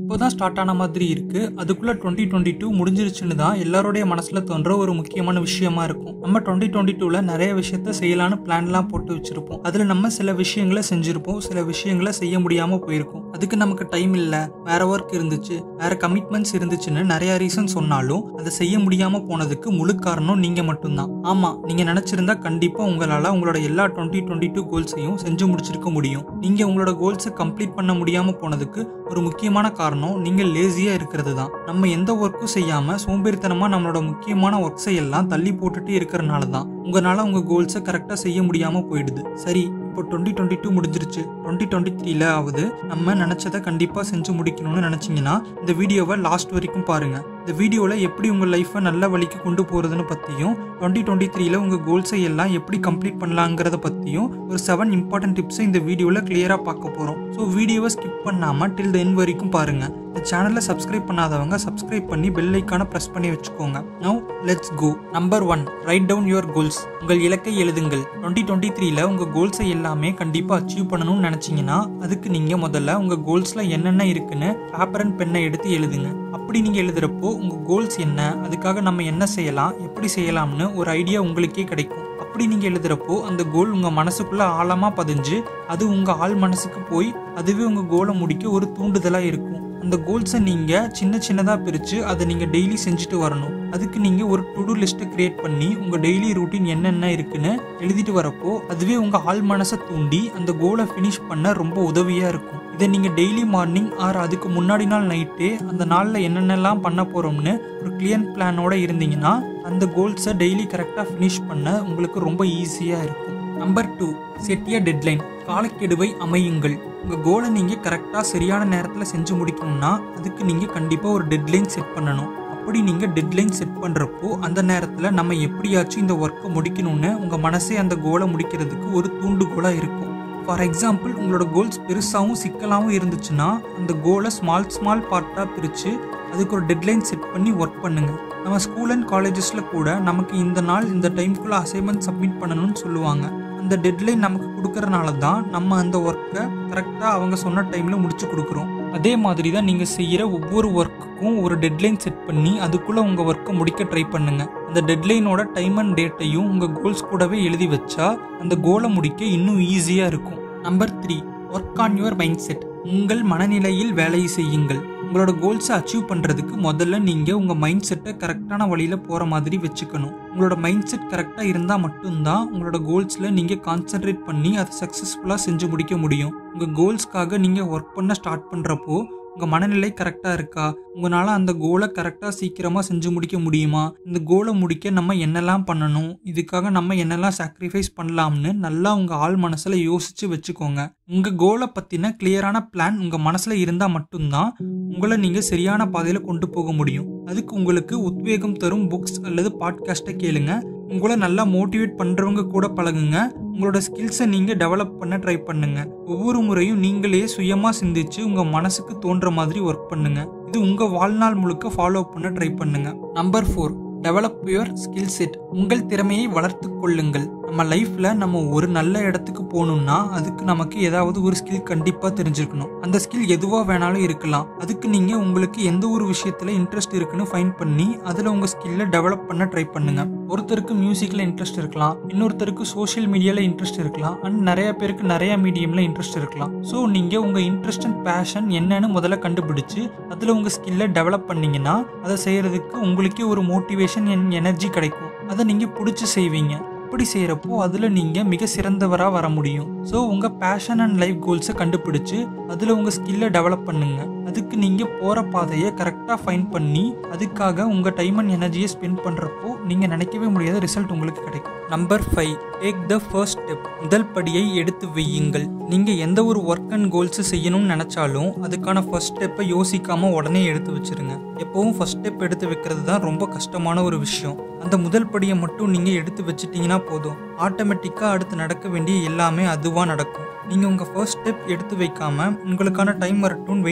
இப்போதான் ஸ்டார்ட் ஆன மாதிரி இருக்கு அதுக்குள்ள டுவெண்ட்டி டுவெண்ட்டி டூ முடிஞ்சிருச்சுன்னு தான் எல்லாருடைய மனசுல தோன்ற ஒரு முக்கியமான விஷயமா இருக்கும் நம்ம டுவெண்ட்டி டுவெண்ட்டி டூல நிறைய விஷயத்த செய்யலான்னு பிளான்லாம் போட்டு வச்சிருப்போம் அதுல நம்ம சில விஷயங்களை செஞ்சிருப்போம் சில விஷயங்களை செய்ய முடியாம போயிருக்கும் அதுக்கு நமக்கு டைம் இல்ல வேற ஒர்க் இருந்துச்சு வேற கமிட்மெண்ட்ஸ் இருந்துச்சுன்னு நிறைய ரீசன் சொன்னாலும் அதை செய்ய முடியாம போனதுக்கு முழு காரணம் நீங்க மட்டும்தான் ஆமா நீங்க நினைச்சிருந்தா கண்டிப்பா உங்களால உங்களோட எல்லா டுவெண்ட்டி டுவெண்ட்டி டூ கோல்ஸையும் செஞ்சு முடிச்சிருக்க முடியும் நீங்க உங்களோட கோல்ஸை கம்ப்ளீட் பண்ண முடியாம போனதுக்கு ஒரு முக்கியமான காரணம் நீங்க லேசியா இருக்கிறது தான் நம்ம எந்த ஒர்க்கும் செய்யாம சோம்பேறித்தனமா நம்மளோட முக்கியமான ஒர்க்ஸை எல்லாம் தள்ளி போட்டுட்டே இருக்கிறனால தான் உங்களால உங்க கோல்ஸை கரெக்டா செய்ய முடியாம போயிடுது சரி இப்போ டுவெண்ட்டி டுவெண்ட்டி டூ முடிஞ்சிருச்சு டுவெண்ட்டி டுவெண்ட்டி த்ரீல ஆகுது நம்ம நினச்சதை கண்டிப்பாக செஞ்சு முடிக்கணும்னு நினச்சிங்கன்னா இந்த வீடியோவை லாஸ்ட் வரைக்கும் பாருங்கள் இந்த வீடியோவில் எப்படி உங்கள் லைஃப்பை நல்ல வழிக்கு கொண்டு போகிறதுன்னு பற்றியும் டுவெண்ட்டி டுவெண்ட்டி த்ரீல உங்கள் கோல்ஸை எல்லாம் எப்படி கம்ப்ளீட் பண்ணலாங்கிறத பற்றியும் ஒரு செவன் இம்பார்ட்டன்ட் டிப்ஸை இந்த வீடியோவில் கிளியராக பார்க்க போகிறோம் ஸோ வீடியோவை ஸ்கிப் பண்ணாமல் டில் த என் வரைக்கும் பாருங்கள் இந்த சேனலை சப்ஸ்கிரைப் பண்ணாதவங்க சப்ஸ்கிரைப் பண்ணி பெல் ஐக்கானை ப்ரெஸ் பண்ணி வச்சுக்கோங்க now let's go number one write down your goals உங்கள் இலக்கை எழுதுங்கள் டுவெண்ட்டி டுவெண்ட்டி த்ரீல உங்கள் கோல்ஸை எல்லாமே கண்டிப்பாக அச்சீவ் பண்ணணும்னு நினச்சிங்கன்னா அதுக்கு நீங்கள் முதல்ல உங்கள் கோல்ஸில் என்னென்ன இருக்குன்னு பேப்பர் அண்ட் பென்னை எடுத்து எழுதுங்க அப்படி நீங்கள் எழுதுறப்போ உங்கள் கோல்ஸ் என்ன அதுக்காக நம்ம என்ன செய்யலாம் எப்படி செய்யலாம்னு ஒரு ஐடியா உங்களுக்கே கிடைக்கும் அப்படி நீங்கள் எழுதுறப்போ அந்த கோல் உங்கள் மனசுக்குள்ளே ஆழமாக பதிஞ்சு அது உங்கள் ஆள் மனசுக்கு போய் அதுவே உங்கள் கோலை முடிக்க ஒரு தூண்டுதலாக இருக்கும் அந்த கோல்ஸை நீங்கள் சின்ன சின்னதாக பிரித்து அதை நீங்கள் டெய்லி செஞ்சுட்டு வரணும் அதுக்கு நீங்கள் ஒரு டு டூ லிஸ்ட்டை க்ரியேட் பண்ணி உங்கள் டெய்லி ரூட்டீன் என்னென்ன இருக்குன்னு எழுதிட்டு வரப்போ அதுவே உங்கள் ஆள் மனசை தூண்டி அந்த கோலை ஃபினிஷ் பண்ண ரொம்ப உதவியாக இருக்கும் இதை நீங்கள் டெய்லி மார்னிங் ஆர் அதுக்கு முன்னாடி நாள் நைட்டே அந்த நாளில் என்னென்னலாம் பண்ண போகிறோம்னு ஒரு கிளியர் பிளானோட இருந்தீங்கன்னா அந்த கோல்ஸை டெய்லி கரெக்டாக ஃபினிஷ் பண்ண உங்களுக்கு ரொம்ப ஈஸியாக இருக்கும் நம்பர் டூ செட்டிய டெட்லைன் காலக்கெடுவை அமையுங்கள் உங்கள் கோலை நீங்கள் கரெக்டாக சரியான நேரத்தில் செஞ்சு முடிக்கணும்னா அதுக்கு நீங்கள் கண்டிப்பாக ஒரு டெட்லைன் செட் பண்ணணும் அப்படி நீங்கள் டெட்லைன் செட் பண்ணுறப்போ அந்த நேரத்தில் நம்ம எப்படியாச்சும் இந்த ஒர்க்கை முடிக்கணும்னு உங்கள் மனசே அந்த கோலை முடிக்கிறதுக்கு ஒரு தூண்டுகோலாக இருக்கும் ஃபார் எக்ஸாம்பிள் உங்களோட கோல்ஸ் பெருசாகவும் சிக்கலாகவும் இருந்துச்சுன்னா அந்த கோலை ஸ்மால் ஸ்மால் பார்ட்டாக பிரித்து அதுக்கு ஒரு டெட்லைன் செட் பண்ணி ஒர்க் பண்ணுங்கள் நம்ம ஸ்கூல் அண்ட் காலேஜஸில் கூட நமக்கு இந்த நாள் இந்த டைம்குள்ளே அசைன்மெண்ட் சப்மிட் பண்ணணும்னு சொல்லுவாங்க அந்த டெட்லைன் நமக்கு கொடுக்கறனால தான் நம்ம அந்த ஒர்க்கை கரெக்டாக அவங்க சொன்ன டைமில் முடிச்சு கொடுக்குறோம் அதே மாதிரி தான் நீங்கள் செய்கிற ஒவ்வொரு ஒர்க்குக்கும் ஒரு டெட்லைன் செட் பண்ணி அதுக்குள்ளே உங்கள் ஒர்க்கை முடிக்க ட்ரை பண்ணுங்கள் அந்த டெட்லைனோட டைம் அண்ட் டேட்டையும் உங்கள் கோல்ஸ் கூடவே எழுதி வச்சா அந்த கோலை முடிக்க இன்னும் ஈஸியாக இருக்கும் number three work on your mindset உங்கள் மனநிலையில் வேலையை செய்யுங்கள் உங்களோட கோல்ஸை அச்சீவ் பண்ணுறதுக்கு முதல்ல நீங்கள் உங்கள் மைண்ட் செட்டை கரெக்டான வழியில் போகிற மாதிரி வச்சுக்கணும் உங்களோட மைண்ட் செட் கரெக்டாக இருந்தால் மட்டும்தான் உங்களோட கோல்ஸில் நீங்கள் கான்சென்ட்ரேட் பண்ணி அதை சக்ஸஸ்ஃபுல்லாக செஞ்சு முடிக்க முடியும் உங்கள் கோல்ஸ்க்காக நீங்கள் ஒர்க் பண்ண ஸ்டார்ட் பண்ணுறப்போ உங்கள் மனநிலை கரெக்டாக இருக்கா உங்களால் அந்த கோலை கரெக்டாக சீக்கிரமாக செஞ்சு முடிக்க முடியுமா இந்த கோலை முடிக்க நம்ம என்னெல்லாம் பண்ணணும் இதுக்காக நம்ம என்னெல்லாம் சாக்ரிஃபைஸ் பண்ணலாம்னு நல்லா உங்கள் ஆள் மனசில் யோசித்து வச்சுக்கோங்க உங்கள் கோலை பற்றின கிளியரான பிளான் உங்கள் மனசில் இருந்தால் மட்டும்தான் உங்களை நீங்கள் சரியான பாதையில் கொண்டு போக முடியும் அதுக்கு உங்களுக்கு உத்வேகம் தரும் புக்ஸ் அல்லது பாட்காஸ்ட்டை கேளுங்க உங்களை நல்லா மோட்டிவேட் பண்ணுறவங்க கூட பழகுங்க உங்களோட ஸ்கில்ஸை நீங்கள் டெவலப் பண்ண ட்ரை பண்ணுங்க ஒவ்வொரு முறையும் நீங்களே சுயமாக சிந்திச்சு உங்கள் மனசுக்கு தோன்ற மாதிரி ஒர்க் பண்ணுங்க இது உங்கள் வாழ்நாள் முழுக்க ஃபாலோ பண்ண ட்ரை பண்ணுங்க number four develop your skill set உங்கள் திறமையை வளர்த்து கொள்ளுங்கள் நம்ம லைஃப்பில் நம்ம ஒரு நல்ல இடத்துக்கு போகணும்னா அதுக்கு நமக்கு ஏதாவது ஒரு ஸ்கில் கண்டிப்பாக தெரிஞ்சிருக்கணும் அந்த ஸ்கில் எதுவாக வேணாலும் இருக்கலாம் அதுக்கு நீங்கள் உங்களுக்கு எந்த ஒரு விஷயத்தில் இன்ட்ரெஸ்ட் இருக்குன்னு ஃபைன் பண்ணி அதில் உங்கள் ஸ்கில்லை டெவலப் பண்ண ட்ரை பண்ணுங்க ஒருத்தருக்கு மியூசிக்கில் இன்ட்ரெஸ்ட் இருக்கலாம் இன்னொருத்தருக்கு சோஷியல் மீடியாவில் இன்ட்ரெஸ்ட் இருக்கலாம் அண்ட் நிறைய பேருக்கு நிறைய மீடியமில் இன்ட்ரெஸ்ட் இருக்கலாம் ஸோ நீங்கள் உங்கள் இன்ட்ரெஸ்ட் அண்ட் பேஷன் என்னன்னு முதல்ல கண்டுபிடிச்சு அதில் உங்கள் ஸ்கில்லை டெவலப் பண்ணீங்கன்னா அதை செய்கிறதுக்கு உங்களுக்கே ஒரு மோட்டிவேஷன் எனர்ஜி கிடைக்கும் அதை நீங்கள் பிடிச்சி செய்வீங்க அப்படி செய்கிறப்போ அதில் நீங்கள் மிக சிறந்தவராக வர முடியும் ஸோ உங்கள் பேஷன் அண்ட் லைஃப் கோல்ஸை கண்டுபிடிச்சு அதில் உங்கள் ஸ்கில்லை டெவலப் பண்ணுங்க அதுக்கு நீங்கள் போகிற பாதையை கரெக்டாக ஃபைன் பண்ணி அதுக்காக உங்கள் டைம் அண்ட் எனர்ஜியை ஸ்பெண்ட் பண்ணுறப்போ நீங்கள் நினைக்கவே முடியாத ரிசல்ட் உங்களுக்கு கிடைக்கும் number five take the first step முதல் படியை எடுத்து வையுங்கள் நீங்கள் எந்த ஒரு ஒர்க் அண்ட் கோல்ஸு செய்யணும்னு நினச்சாலும் அதுக்கான ஃபர்ஸ்ட் ஸ்டெப்பை யோசிக்காமல் உடனே எடுத்து வச்சிருங்க எப்போவும் ஃபர்ஸ்ட் ஸ்டெப் எடுத்து வைக்கிறது தான் ரொம்ப கஷ்டமான ஒரு விஷயம் அந்த முதல் படியை மட்டும் நீங்கள் எடுத்து வச்சிட்டிங்கன்னா போதும் ஆட்டோமேட்டிக்காக அடுத்து நடக்க வேண்டிய எல்லாமே அதுவாக நடக்கும் நீங்கள் உங்கள் ஃபர்ஸ்ட் ஸ்டெப் எடுத்து வைக்காமல் உங்களுக்கான டைம் வரட்டும்னு வெயிட் பண்ணிகிட்டே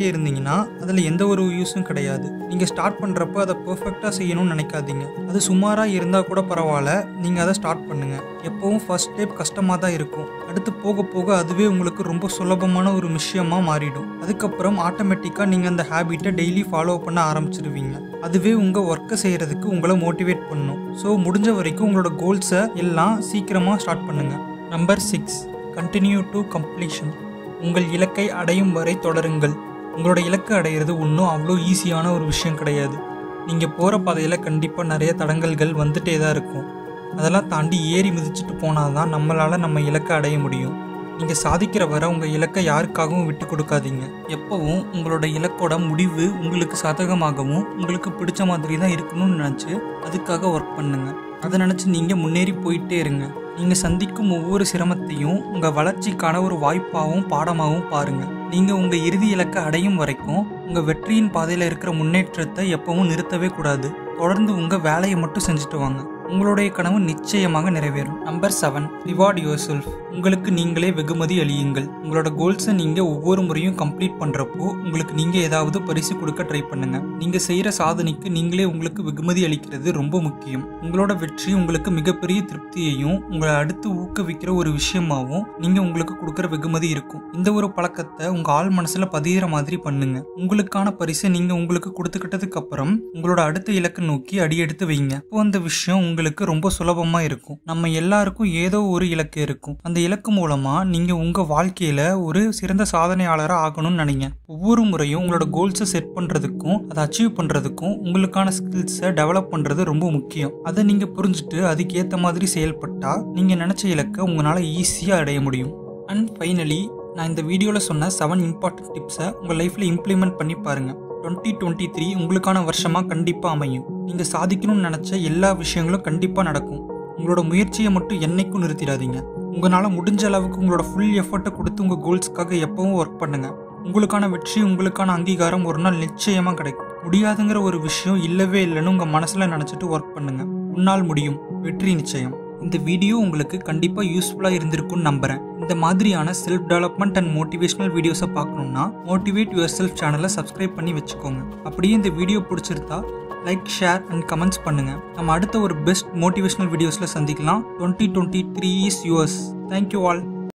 இருந்தீங்கன்னா அதில் எந்த ஒரு யூஸும் கிடையாது நீங்கள் ஸ்டார்ட் பண்ணுறப்ப அதை பெர்ஃபெக்டாக செய்யணும்னு நினைக்காதீங்க அது சுமாராக இருந்தால் கூட பரவாயில்ல நீங்கள் அதை ஸ்டார்ட் பண்ணுங்கள் எப்போவும் ஃபர்ஸ்ட் ஸ்டெப் கஷ்டமாக தான் இருக்கும் அடுத்து போக போக அதுவே உங்களுக்கு ரொம்ப சுலபமான ஒரு விஷயமா மாறிடும் அதுக்கப்புறம் ஆட்டோமேட்டிக்காக நீங்கள் அந்த ஹேபிட்டை டெய்லி ஃபாலோ பண்ண ஆரம்பிச்சிருவீங்க அதுவே உங்கள் ஒர்க்கை செய்கிறதுக்கு உங்களை மோட்டிவேட் பண்ணும் ஸோ முடிஞ்ச வரைக்கும் உங்களோட கோல்ஸை எல்லாம் சீக்கிரமாக ஸ்டார்ட் பண்ணுங்கள் number six continue to completion உங்கள் இலக்கை அடையும் வரை தொடருங்கள் உங்களோட இலக்கு அடையிறது ஒன்றும் அவ்வளோ ஈஸியான ஒரு விஷயம் கிடையாது நீங்கள் போகிற பாதையில் கண்டிப்பாக நிறைய தடங்கல்கள் வந்துட்டே தான் இருக்கும் அதெல்லாம் தாண்டி ஏறி மிதிச்சுட்டு போனால் தான் நம்மளால் நம்ம இலக்கை அடைய முடியும் நீங்கள் சாதிக்கிற வரை உங்கள் இலக்கை யாருக்காகவும் விட்டு கொடுக்காதீங்க எப்போவும் உங்களோட இலக்கோட முடிவு உங்களுக்கு சாதகமாகவும் உங்களுக்கு பிடிச்ச மாதிரி தான் இருக்கணும்னு நினச்சி அதுக்காக ஒர்க் பண்ணுங்க அதை நினச்சி நீங்கள் முன்னேறி போயிட்டே இருங்க நீங்கள் சந்திக்கும் ஒவ்வொரு சிரமத்தையும் உங்கள் வளர்ச்சிக்கான ஒரு வாய்ப்பாகவும் பாடமாகவும் பாருங்கள் நீங்கள் உங்கள் இறுதி இலக்கை அடையும் வரைக்கும் உங்கள் வெற்றியின் பாதையில் இருக்கிற முன்னேற்றத்தை எப்பவும் நிறுத்தவே கூடாது தொடர்ந்து உங்கள் வேலையை மட்டும் செஞ்சுட்டு வாங்க உங்களுடைய கனவு நிச்சயமாக நிறைவேறும் number seven reward yourself உங்களுக்கு நீங்களே வெகுமதி அளியுங்கள் உங்களோட கோல்ஸை நீங்கள் ஒவ்வொரு முறையும் கம்ப்ளீட் பண்ணுறப்போ உங்களுக்கு நீங்கள் ஏதாவது பரிசு கொடுக்க ட்ரை பண்ணுங்க நீங்கள் செய்கிற சாதனைக்கு நீங்களே உங்களுக்கு வெகுமதி அளிக்கிறது ரொம்ப முக்கியம் உங்களோட வெற்றி உங்களுக்கு மிகப்பெரிய திருப்தியையும் உங்களை அடுத்து ஊக்குவிக்கிற ஒரு விஷயமாவும் நீங்கள் உங்களுக்கு கொடுக்குற வெகுமதி இருக்கும் இந்த ஒரு பழக்கத்தை உங்கள் ஆள் மனசில் பதிகிற மாதிரி பண்ணுங்க உங்களுக்கான பரிசை நீங்கள் உங்களுக்கு கொடுத்துக்கிட்டதுக்கு அப்புறம் உங்களோட அடுத்த இலக்கை நோக்கி அடியெடுத்து வைங்க இப்போ அந்த விஷயம் உங்களுக்கு ரொம்ப சுலபமா இருக்கும் நம்ம எல்லாருக்கும் ஏதோ ஒரு இலக்கு இருக்கும் அந்த இலக்கு மூலமா நீங்க உங்க வாழ்க்கையில ஒரு சிறந்த சாதனையாளராக ஆகணும்னு நினைங்க ஒவ்வொரு முறையும் உங்களோட கோல்ஸை செட் பண்றதுக்கும் அதை அச்சீவ் பண்றதுக்கும் உங்களுக்கான ஸ்கில்ஸை டெவலப் பண்றது ரொம்ப முக்கியம் அதை நீங்க புரிஞ்சுட்டு அதுக்கு ஏத்த மாதிரி செயல்பட்டா நீங்க நினைச்ச இலக்கை உங்களால ஈஸியா அடைய முடியும் அண்ட் ஃபைனலி நான் இந்த வீடியோவில் சொன்ன செவன் இம்பார்ட்டன்ட் டிப்ஸை உங்கள் லைஃப்பில் இம்ப்ளிமெண்ட் பண்ணி பாருங்கள் டுவெண்ட்டி டுவெண்ட்டி த்ரீ உங்களுக்கான வருஷமாக கண்டிப்பாக அமையும் நீங்கள் சாதிக்கணும்னு நினச்ச எல்லா விஷயங்களும் கண்டிப்பாக நடக்கும் உங்களோட முயற்சியை மட்டும் என்னைக்கும் நிறுத்திடாதீங்க உங்களால் முடிஞ்ச அளவுக்கு உங்களோட ஃபுல் எஃபர்ட்டை கொடுத்து உங்கள் கோல்ஸ்க்காக எப்பவும் ஒர்க் பண்ணுங்கள் உங்களுக்கான வெற்றி உங்களுக்கான அங்கீகாரம் ஒரு நாள் நிச்சயமாக கிடைக்கும் முடியாதுங்கிற ஒரு விஷயம் இல்லவே இல்லைன்னு உங்கள் மனசில் நினச்சிட்டு ஒர்க் பண்ணுங்கள் உன்னால் முடியும் வெற்றி நிச்சயம் இந்த வீடியோ உங்களுக்கு கண்டிப்பாக யூஸ்ஃபுல்லாக இருந்திருக்கும்னு நம்புகிறேன் இந்த மாதிரியான செல்ஃப் டெவலப்மெண்ட் அண்ட் மோட்டிவேஷனல் வீடியோஸை பார்க்கணுன்னா மோட்டிவேட் யுவர் செல்ஃப் சேனலை சப்ஸ்கிரைப் பண்ணி வச்சுக்கோங்க அப்படியே இந்த வீடியோ பிடிச்சிருந்தா லைக் ஷேர் அண்ட் கமெண்ட்ஸ் பண்ணுங்கள் நம்ம அடுத்த ஒரு பெஸ்ட் மோட்டிவேஷனல் வீடியோஸில் சந்திக்கலாம் twenty twenty three is yours thank you all